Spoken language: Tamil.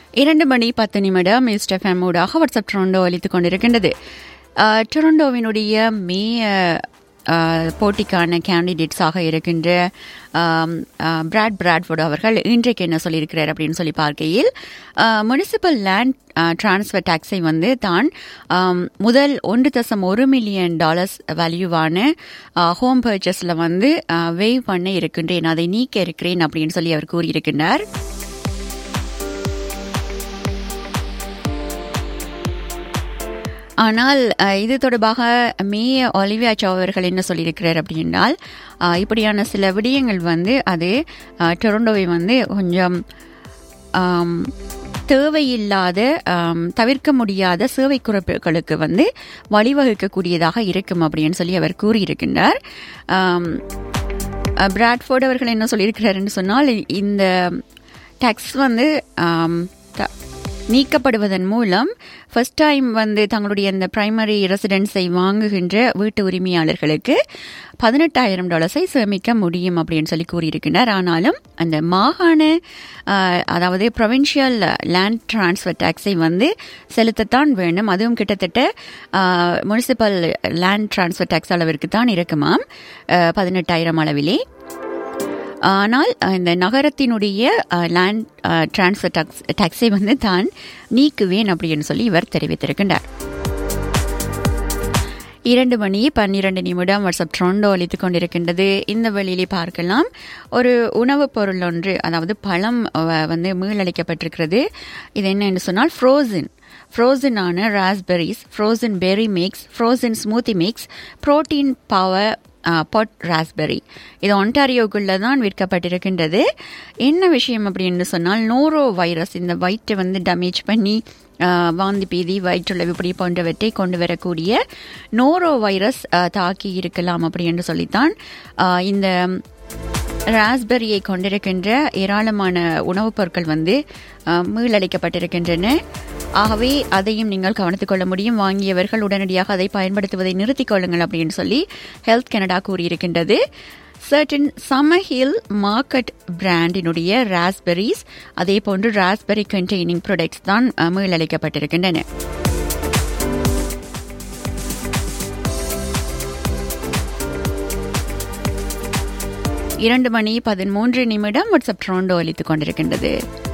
இரண்டு மணி பத்து நிமிடம் மிஸ்டர் ஃபேம் ஊடாக வாட்ஸ்அப் டொரண்டோ அளித்துக் கொண்டிருக்கின்றது அஹ், டொரண்டோவினுடைய மே அஹ், போட்டிக்கான கேண்டிடேட்ஸாக இருக்கின்ற ஆம், அஹ், பிராட் பிராட்ஃபோர்ட் அவர்கள் இன்றைக்கு என்ன சொல்லியிருக்கிறார் அப்படின்னு சொல்லி பார்க்கையில் முனிசிபல் லேண்ட் டிரான்ஸ்ஃபர் டாக்ஸை வந்து தான் ஆம், முதல் ஒன்று தசம் ஒரு மில்லியன் டாலர்ஸ் வேல்யூவான ஹோம் பர்ச்சஸில் வந்து வேவ் பண்ண இருக்கின்றேன் அதை நீக்க இருக்கிறேன் அப்படின்னு சொல்லி அவர் கூறியிருக்கின்றார் ஆனால் அஹ், இது தொடர்பாக மே ஒலிவியா சோ அவர்கள் என்ன சொல்லியிருக்கிறார் அப்படின்னால் அஹ், இப்படியான சில விடயங்கள் வந்து அது அஹ், டொரண்டோவை வந்து கொஞ்சம் ஆம், தேவையில்லாத ஆம், தவிர்க்க முடியாத சேவை குறைப்புகளுக்கு வந்து வழிவகுக்கக்கூடியதாக இருக்கும் அப்படின்னு சொல்லி அவர் கூறியிருக்கின்றார் ஆம், அஹ், பிராட்ஃபோர்ட் அவர்கள் என்ன சொல்லியிருக்கிறாருன்னு சொன்னால் இந்த டேக்ஸ் வந்து ஆம், த- நீக்கப்படுவதன் மூலம் ஃபர்ஸ்ட் டைம் வந்து தங்களுடைய அந்த பிரைமரி ரெசிடென்ஸை வாங்குகின்ற வீட்டு உரிமையாளர்களுக்கு பதினெட்டாயிரம் டாலர்ஸை சேமிக்க முடியும் அப்படின்னு சொல்லி கூறியிருக்கிறார் ஆனாலும் அந்த மாகாண ஆஹ், அதாவது ப்ரொவின்ஷியல் லேண்ட் டிரான்ஸ்ஃபர் டேக்ஸை வந்து செலுத்தத்தான் வேண்டும் அதுவும் கிட்டத்தட்ட முனிசிபல் லேண்ட் டிரான்ஸ்ஃபர் டேக்ஸ் அளவிற்கு தான் இருக்குமாம் பதினெட்டாயிரம் அளவிலே ஆனால் அஹ், இந்த நகரத்தினுடைய லேண்ட் டிரான்ஸ்ஃபர் டாக்ஸ் டாக்ஸை வந்து தான் நீக்குவேன் அப்படின்னு சொல்லி இவர் தெரிவித்திருக்கின்றார் இரண்டு மணி பன்னிரண்டு நிமிடம் வாட்ஸ்அப் ட்ரோண்டோ அளித்துக் கொண்டிருக்கின்றது இந்த வழியிலே பார்க்கலாம் ஒரு உணவுப் பொருள் ஒன்று அதாவது பழம் அஹ், வந்து மீளளிக்கப்பட்டிருக்கிறது இது என்னன்னு சொன்னால் ஃப்ரோசன் ஃப்ரோசனான raspberries frozen berry mix frozen smoothie mix protein power pot raspberry இது ஒன்டாரியோக்குள்ள தான் விற்கப்பட்டிருக்கின்றது என்ன விஷயம் அப்படின்னு சொன்னால் நோரோ வைரஸ் இந்த வயிற்றை வந்து டேமேஜ் பண்ணி ஆஹ், வாந்தி பீதி வயிற்றுளவு இப்படி போன்றவற்றை கொண்டு வரக்கூடிய நோரோ வைரஸ் ஆஹ், தாக்கி இருக்கலாம் அப்படின்னு சொல்லித்தான் ஆஹ், இந்த ராஸ்பெரியை கொண்டிருக்கின்ற ஏராளமான உணவுப் பொருட்கள் வந்து ஆஹ், மீளளிக்கப்பட்டிருக்கின்றன ஆகவே அதையும் நீங்கள் கவனித்துக் கொள்ள முடியும் வாங்கியவர்கள் உடனடியாக அதை பயன்படுத்துவதை நிறுத்திக் கொள்ளுங்கள் அப்படின்னு சொல்லி ஹெல்த் கனடா கூறியிருக்கின்றது சர்டன் சமஹில் மார்க்கெட் பிராண்டினுடைய ராஸ்பெரிஸ் அதே போன்று ராஸ்பெரி கண்டெய்னிங் ப்ராடக்ட்ஸ் தான் அஹ், மீளளிக்கப்பட்டிருக்கின்றன இரண்டு மணி பதிமூன்று நிமிடம் வாட்ஸ்அப் ட்ரோண்டோ அளித்துக் கொண்டிருக்கின்றது